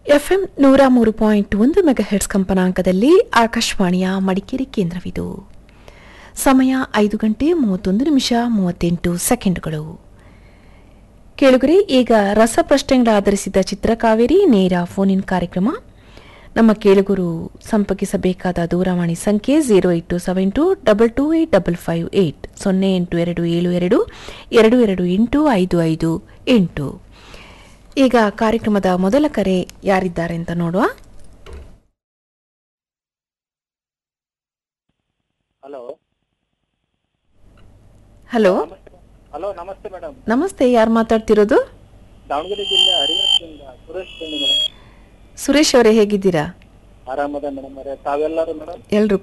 FM ನೂರ ಮೂರು point ಒಂದು ಮೆಗಾಹೆಟ್ಸ್ ಕಂಪನಾಂಕದಲ್ಲಿ ಆಕಾಶವಾಣಿಯ ಮಡಿಕೇರಿ ಕೇಂದ್ರವಿದು ಸಮಯ ಐದು ಗಂಟೆ ಮೂವತ್ತೊಂದು ನಿಮಿಷ ಮೂವತ್ತೆಂಟು ಸೆಕೆಂಡ್ಗಳು ಕೇಳುಗರೆ ಈಗ ರಸಪ್ರಶ್ನೆಗಳ ಆಧರಿಸಿದ ಚಿತ್ರಕಾವೇರಿ ನೇರ ಫೋನ್ ಇನ್ ಕಾರ್ಯಕ್ರಮ ನಮ್ಮ ಕೇಳುಗರು ಸಂಪರ್ಕಿಸಬೇಕಾದ ದೂರವಾಣಿ ಸಂಖ್ಯೆ zero eight two seven two double two eight double five eight ಸೊನ್ನೆ ಎಂಟು ಎರಡು ಏಳು ಎರಡು ಎರಡು ಎರಡು ಎಂಟು ಐದು ಐದು ಎಂಟು ಈಗ ಕಾರ್ಯಕ್ರಮದ ಮೊದಲ ಕರೆ ಯಾರಿದ್ದಾರೆ ಅಂತ ನೋಡುವ ಹಲೋ ಹಲೋ ಹಲೋ ನಮಸ್ತೆ ಮೇಡಮ್ ನಮಸ್ತೆ ಯಾರು ಮಾತಾಡ್ತಿರೋದು ದಾವಣಗೆರೆ ಜಿಲ್ಲೆ ಹರಿಹರದಿಂದ ಸುರೇಶ್ ಮೇಡಮ್ ಸುರೇಶ್ ಅವರೇ ಹೇಗಿದ್ದೀರಾ ಆರಾಮದ ಮೇಡಮ್ ಅವರೇ ತಾವೆಲ್ಲರೂ ಮೇಡಮ್ ಎಲ್ರು